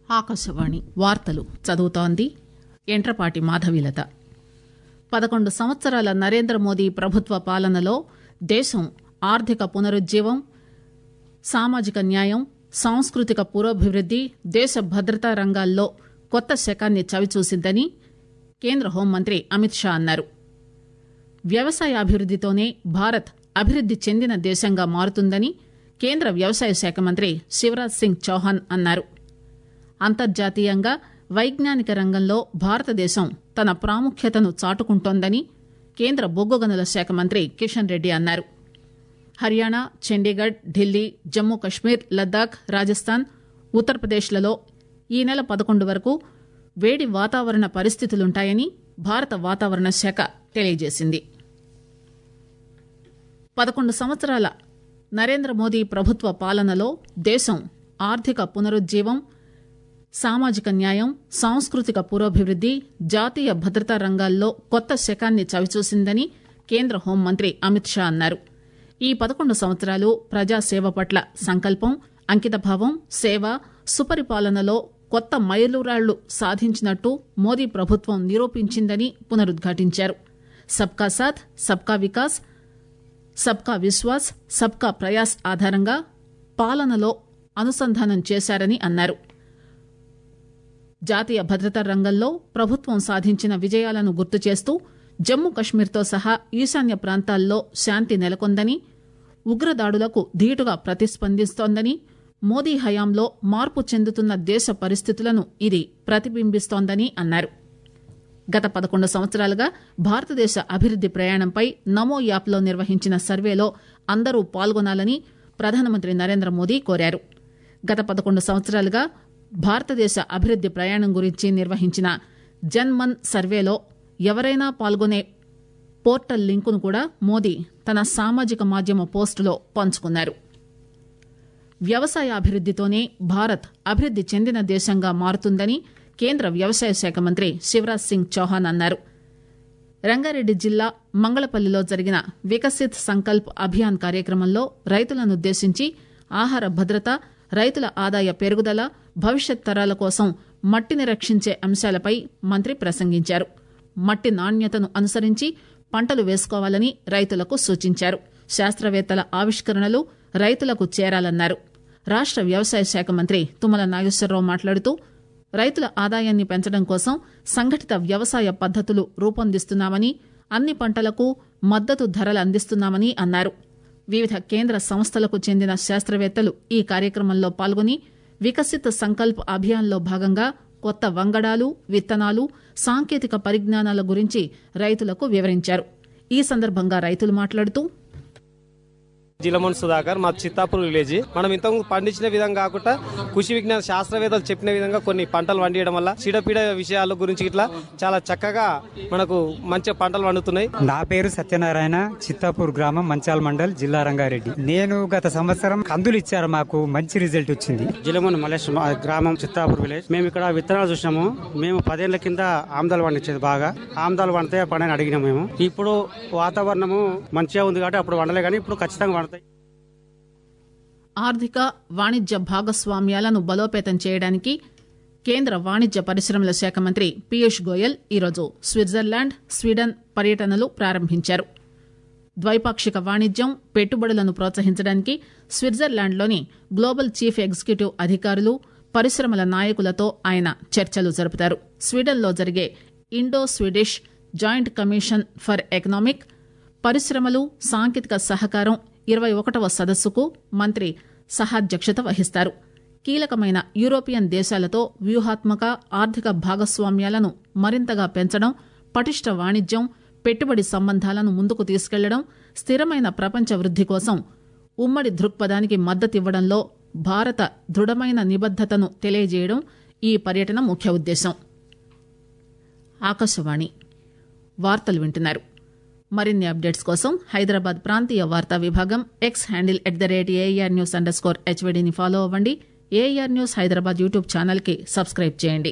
ఆకాశవాణి వార్తలు చదువుతోంది ఎంట్రపాటి మాధవీలత పదకొండు సంవత్సరాల నరేంద్ర మోదీ ప్రభుత్వ పాలనలో దేశం ఆర్థిక పునరుజ్జీవం సామాజిక న్యాయం సాంస్కృతిక పురోభివృద్ది దేశ భద్రతా రంగాల్లో కొత్త శకాన్ని చవిచూసిందని కేంద్ర హోంమంత్రి అమిత్ షా అన్నారు వ్యవసాయాభివృద్దితోనే భారత్ అభివృద్ది చెందిన దేశంగా మారుతుందని కేంద్ర వ్యవసాయ శాఖ మంత్రి శివరాజ్ సింగ్ చౌహాన్ అన్నారు అంతర్జాతీయంగా వైజ్ఞానిక రంగంలో భారతదేశం తన ప్రాముఖ్యతను చాటుకుంటోందని కేంద్ర బొగ్గు గనుల శాఖ మంత్రి కిషన్ రెడ్డి అన్నారు హర్యానా చండీగఢ్ ఢిల్లీ జమ్మూ కశ్మీర్ లద్దాఖ్ రాజస్థాన్ ఉత్తరప్రదేశ్లలో ఈ నెల పదకొండు వరకు వేడి వాతావరణ పరిస్థితులుంటాయని భారత వాతావరణ శాఖ తెలియజేసింది పదకొండు సంవత్సరాల నరేంద్ర మోదీ ప్రభుత్వ పాలనలో దేశం ఆర్థిక పునరుజ్జీవం సామాజిక న్యాయం సాంస్కృతిక పురోభివృద్ది జాతీయ భద్రతా రంగాల్లో కొత్త శకాన్ని చవిచూసిందని కేంద్ర హోంమంత్రి అమిత్ షా అన్నారు ఈ పదకొండు సంవత్సరాలు ప్రజాసేవ పట్ల సంకల్పం అంకితభావం సేవ సుపరిపాలనలో కొత్త మైలురాళ్లు సాధించినట్టు మోదీ ప్రభుత్వం నిరూపించిందని పునరుద్ఘాటించారు సబ్కా సాథ్ సబ్కా వికాస్ సబ్కా విశ్వాస్ సబ్కా ప్రయాస్ ఆధారంగా పాలనలో అనుసంధానం చేశారని అన్నారు జాతీయ భద్రతా రంగంలో ప్రభుత్వం సాధించిన విజయాలను గుర్తు చేస్తూ జమ్మూ కశ్మీర్తో సహా ఈశాన్య ప్రాంతాల్లో శాంతి నెలకొందని ఉగ్రదాడులకు ధీటుగా ప్రతిస్పందిస్తోందని మోదీ హయాంలో మార్పు చెందుతున్న దేశ పరిస్థితులను ఇది ప్రతిబింబిస్తోందని అన్నారు గత పదకొండు సంవత్సరాలుగా భారతదేశ అభివృద్ది ప్రయాణంపై నమో యాప్లో నిర్వహించిన సర్వేలో అందరూ పాల్గొనాలని ప్రధానమంత్రి నరేంద్ర మోదీ కోరారు గత పదకొండు సంవత్సరాలుగా భారతదేశ అభివృద్ది ప్రయాణం గురించి నిర్వహించిన జన్మన్ సర్వేలో ఎవరైనా పాల్గొనే పోర్టల్ లింకును కూడా మోదీ తన సామాజిక మాధ్యమ పోస్టులో పంచుకున్నారు వ్యవసాయ అభివృద్దితోనే భారత్ అభివృద్ది చెందిన దేశంగా మారుతుందని కేంద్ర వ్యవసాయ శాఖ మంత్రి శివరాజ్ సింగ్ చౌహాన్ అన్నారు రంగారెడ్డి జిల్లా మంగళపల్లిలో జరిగిన వికసిత్ సంకల్ప్ అభియాన్ కార్యక్రమంలో రైతులనుద్దేశించి ఆహార భద్రత రైతుల ఆదాయ పెరుగుదల భవిష్యత్ తరాల కోసం మట్టిని రక్షించే అంశాలపై మంత్రి ప్రసంగించారు మట్టి నాణ్యతను అనుసరించి పంటలు వేసుకోవాలని రైతులకు సూచించారు శాస్త్రవేత్తల ఆవిష్కరణలు రైతులకు చేరాలన్నారు రాష్ట వ్యవసాయ శాఖ మంత్రి తుమ్మల నాగేశ్వరరావు మాట్లాడుతూ రైతుల ఆదాయాన్ని పెంచడం కోసం సంఘటిత వ్యవసాయ పద్దతులు రూపొందిస్తున్నామని అన్ని పంటలకు మద్దతు ధరలు అందిస్తున్నామని అన్నారు వివిధ కేంద్ర సంస్థలకు చెందిన శాస్త్రవేత్తలు ఈ కార్యక్రమంలో పాల్గొని వికసిత్ సంకల్ప్ అభియాన్లో భాగంగా కొత్త వంగడాలు విత్తనాలు సాంకేతిక పరిజ్ఞానాల గురించి రైతులకు వివరించారు ఈ సందర్భంగా రైతులు మాట్లాడుతూ జిలమన్ సుధాకర్ మా చిత్తాపూర్ విలేజ్ మనం ఇంత పండించిన విధంగా కాకుండా కృషి విజ్ఞాన శాస్త్రవేత్తలు చెప్పిన విధంగా కొన్ని పంటలు పండియడం వల్ల చీడపీడ విషయాల గురించి ఇట్లా చాలా చక్కగా మనకు మంచి పంటలు పండుతున్నాయి నా పేరు సత్యనారాయణ చిత్తాపూర్ గ్రామం మంచాల్ మండల్ జిల్లా రంగారెడ్డి నేను గత సంవత్సరం కందులు ఇచ్చారు మాకు మంచి రిజల్ట్ వచ్చింది జిలమన్ మలేష్ మా గ్రామం చిత్తాపూర్ విలేజ్ మేము ఇక్కడ విత్తనాలు చూసినాము మేము పదేళ్ల కింద ఆమ్దాలు పండించేది బాగా ఆమ్దాలు పండితే పండని అడిగినాము మేము ఇప్పుడు వాతావరణము మంచిగా ఉంది కాబట్టి అప్పుడు వండలే కానీ ఇప్పుడు ఖచ్చితంగా పండుతాయి ఆర్థిక వాణిజ్య భాగస్వామ్యాలను బలోపేతం చేయడానికి కేంద్ర వాణిజ్య పరిశ్రమల శాఖ మంత్రి పీయూష్ గోయల్ ఈరోజు స్విట్జర్లాండ్ స్వీడన్ పర్యటనలు ప్రారంభించారు ద్వైపాక్షిక వాణిజ్యం పెట్టుబడులను ప్రోత్సహించడానికి స్విట్జర్లాండ్లోని గ్లోబల్ చీఫ్ ఎగ్జిక్యూటివ్ అధికారులు పరిశ్రమల నాయకులతో ఆయన చర్చలు జరుపుతారు స్వీడన్లో జరిగే Indo Swedish joint commission for economic పరిశ్రమలు సాంకేతిక సహకారం ఇరవై ఒకటవ సదస్సుకు మంత్రి సహాధ్యక్షత వహిస్తారు కీలకమైన యూరోపియన్ దేశాలతో వ్యూహాత్మక ఆర్థిక భాగస్వామ్యాలను మరింతగా పెంచడం పటిష్ట వాణిజ్యం పెట్టుబడి సంబంధాలను ముందుకు తీసుకెళ్లడం స్థిరమైన ప్రపంచ వృద్ది కోసం ఉమ్మడి దృక్పథానికి మద్దతివ్వడంలో భారత దృఢమైన నిబద్దతను తెలియజేయడం ఈ పర్యటన ముఖ్య ఉద్దేశం ఆకాశవాణి వార్తలు వింటున్నారు మరిన్ని అప్డేట్స్ కోసం హైదరాబాద్ ప్రాంతీయ వార్తా విభాగం X handle at the rate AR news underscore హెచ్వీడీని ఫాలో అవ్వండి ఏఆర్ న్యూస్ హైదరాబాద్ యూట్యూబ్ ఛానల్కి సబ్స్క్రైబ్ చేయండి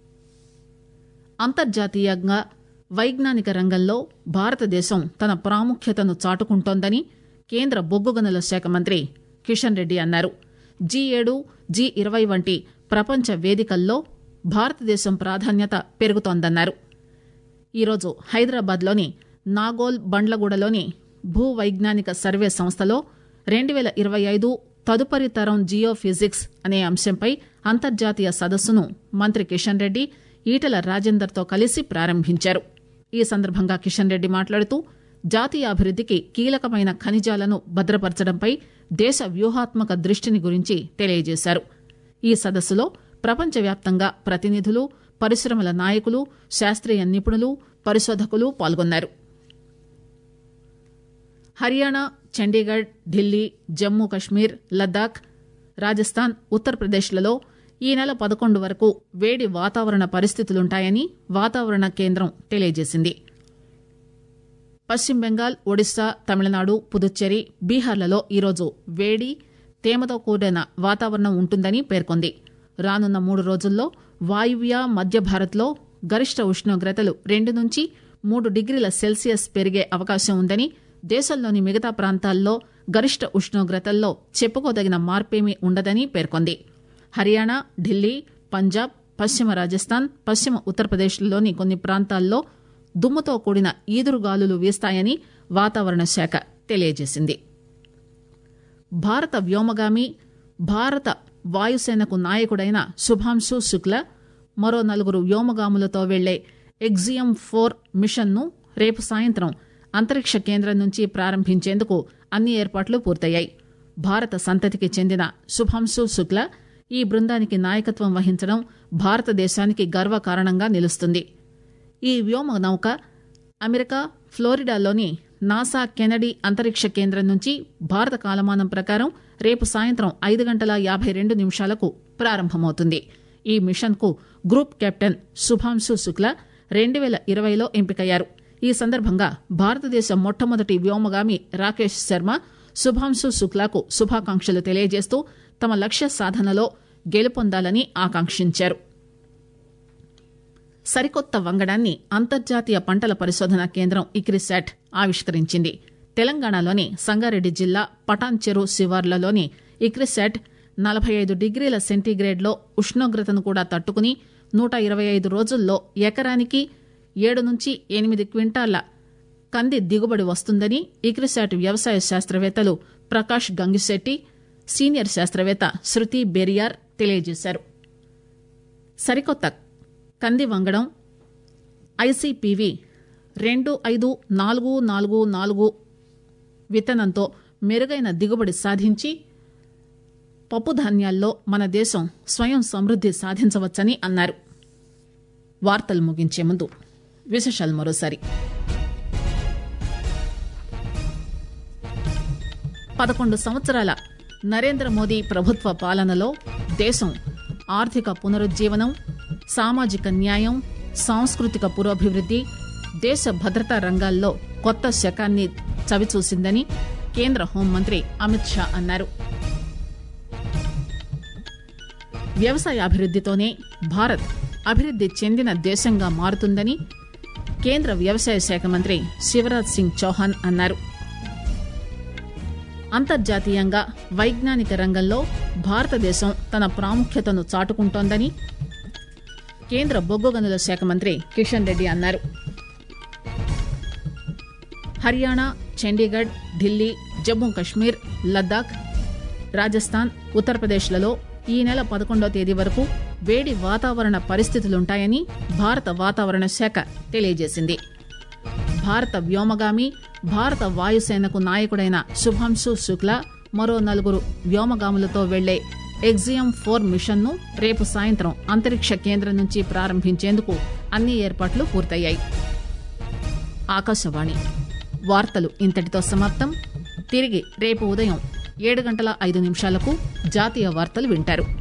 అంతర్జాతీయంగా వైజ్ఞానిక రంగంలో భారతదేశం తన ప్రాముఖ్యతను చాటుకుంటోందని కేంద్ర బొగ్గు గనుల శాఖ మంత్రి కిషన్ రెడ్డి అన్నారు జీ ఏడు జీ ఇరవై వంటి ప్రపంచ వేదికల్లో భారతదేశం ప్రాధాన్యత పెరుగుతోందన్నారు ఈరోజు హైదరాబాద్లోని నాగోల్ బండ్లగూడలోని భూ వైజ్ఞానిక సర్వే సంస్థలో రెండు వేల ఇరవై ఐదు తదుపరి తరం జియో ఫిజిక్స్ అనే అంశంపై అంతర్జాతీయ సదస్సును మంత్రి కిషన్ రెడ్డి ఈటల రాజేందర్తో కలిసి ప్రారంభించారు ఈ సందర్భంగా కిషన్ రెడ్డి మాట్లాడుతూ జాతీయ అభివృద్దికి కీలకమైన ఖనిజాలను భద్రపరచడంపై దేశ వ్యూహాత్మక దృష్టిని గురించి తెలియజేశారు ఈ సదస్సులో ప్రపంచవ్యాప్తంగా ప్రతినిధులు పరిశ్రమల నాయకులు శాస్త్రీయ నిపుణులు పరిశోధకులు పాల్గొన్నారు హర్యానా చండీగఢ్ ఢిల్లీ జమ్మూ కశ్మీర్ లద్దాఖ్ రాజస్థాన్ ఉత్తరప్రదేశ్లలో ఈ నెల పదకొండు వరకు వేడి వాతావరణ పరిస్థితులుంటాయని వాతావరణ కేంద్రం తెలియజేసింది పశ్చిమ బెంగాల్ ఒడిశా తమిళనాడు పుదుచ్చేరి బీహార్లలో ఈరోజు వేడి తేమతో కూడిన వాతావరణం ఉంటుందని పేర్కొంది రానున్న మూడు రోజుల్లో వాయువ్య మధ్య భారత్లో గరిష్ట ఉష్ణోగ్రతలు రెండు నుంచి మూడు డిగ్రీల సెల్సియస్ పెరిగే అవకాశం ఉందని దేశంలోని మిగతా ప్రాంతాల్లో గరిష్ట ఉష్ణోగ్రతల్లో చెప్పుకోదగిన మార్పేమీ ఉండదని పేర్కొంది హర్యానా ఢిల్లీ పంజాబ్ పశ్చిమ రాజస్థాన్ పశ్చిమ ఉత్తరప్రదేశ్లోని కొన్ని ప్రాంతాల్లో దుమ్ముతో కూడిన ఈదురుగాలులు వీస్తాయని వాతావరణ శాఖ తెలియజేసింది భారత వ్యోమగామి భారత వాయుసేనకు నాయకుడైన శుభాంశు శుక్ల మరో నలుగురు వ్యోమగాములతో వెళ్లే ఎగ్జియం ఫోర్ మిషన్ను రేపు సాయంత్రం అంతరిక్ష కేంద్రం నుంచి ప్రారంభించేందుకు అన్ని ఏర్పాట్లు పూర్తయ్యాయి భారత సంతతికి చెందిన శుభాంశు శుక్ల ఈ బృందానికి నాయకత్వం వహించడం భారతదేశానికి గర్వకారణంగా నిలుస్తుంది ఈ వ్యోమ నౌక అమెరికా ఫ్లోరిడాలోని నాసా కెనడీ అంతరిక్ష కేంద్రం నుంచి భారత కాలమానం ప్రకారం రేపు సాయంత్రం ఐదు గంటల యాభై రెండు నిమిషాలకు ప్రారంభమవుతుంది ఈ మిషన్కు గ్రూప్ కెప్టెన్ శుభాంశు శుక్ల రెండు వేల ఇరవైలో ఎంపికయ్యారు ఈ సందర్భంగా భారతదేశ మొట్టమొదటి వ్యోమగామి రాకేష్ శర్మ శుభాంశు శుక్లాకు శుభాకాంక్షలు తెలియజేస్తూ తమ లక్ష్య సాధనలో గెలుపొందాలని ఆకాంక్షించారు సరికొత్త వంగడాన్ని అంతర్జాతీయ పంటల పరిశోధన కేంద్రం ఇక్రిశాట్ ఆవిష్కరించింది తెలంగాణలోని సంగారెడ్డి జిల్లా పటాన్ చెరు శివార్లలోని ఇక్రిశాట్ నలభై ఐదు డిగ్రీల సెంటీగ్రేడ్లో ఉష్ణోగ్రతను కూడా తట్టుకుని నూట ఇరవై ఐదు రోజుల్లో ఎకరానికి ఏడు నుంచి ఎనిమిది క్వింటాళ్ల కంది దిగుబడి వస్తుందని ఇక్రిశాట్ వ్యవసాయ శాస్త్రవేత్తలు ప్రకాష్ గంగిశెట్టి సీనియర్ శాస్త్రవేత్త శృతి బెరియార్ తెలియజేశారు సరికొత్త కంది వంగడం ఐసీపీవి రెండు ఐదు నాలుగు నాలుగు నాలుగు విత్తనంతో మెరుగైన దిగుబడి సాధించి పప్పు ధాన్యాల్లో మన దేశం స్వయం సమృద్ది సాధించవచ్చని అన్నారు వార్తలు ముగించే ముందు విశేషాలు మరోసారి పదకొండు సంవత్సరాల నరేంద్ర మోదీ ప్రభుత్వ పాలనలో దేశం ఆర్థిక పునరుజ్జీవనం సామాజిక న్యాయం సాంస్కృతిక పురోభివృద్ది దేశ భద్రతా రంగాల్లో కొత్త శకాన్ని చవిచూసిందని కేంద్ర హోంమంత్రి అమిత్ షా అన్నారు వ్యవసాయ అభివృద్దితోనే భారత్ అభివృద్ది చెందిన దేశంగా మారుతుందని కేంద్ర వ్యవసాయ శాఖ మంత్రి శివరాజ్ సింగ్ చౌహాన్ అన్నారు అంతర్జాతీయంగా వైజ్ఞానిక రంగంలో భారతదేశం తన ప్రాముఖ్యతను చాటుకుంటోందని కేంద్ర బొగ్గు గనుల శాఖ మంత్రి కిషన్ రెడ్డి అన్నారు హర్యానా చండీగఢ్ ఢిల్లీ జమ్మూ కశ్మీర్ లద్దాఖ్ రాజస్థాన్ ఉత్తరప్రదేశ్లలో ఈ నెల పదకొండో తేదీ వరకు వేడి వాతావరణ పరిస్థితులుంటాయని భారత వాతావరణ శాఖ తెలియజేసింది భారత వ్యోమగామి భారత వాయుసేనకు నాయకుడైన శుభాంశు శుక్లా మరో నలుగురు వ్యోమగాములతో వెళ్లే ఎగ్జియం ఫోర్ మిషన్ను రేపు సాయంత్రం అంతరిక్ష కేంద్రం నుంచి ప్రారంభించేందుకు అన్ని ఏర్పాట్లు పూర్తయ్యాయి ఆకాశవాణి వార్తలు ఇంతటితో సమాప్తం తిరిగి రేపు ఉదయం ఏడు గంటల ఐదు నిమిషాలకు జాతీయ వార్తలు వింటారు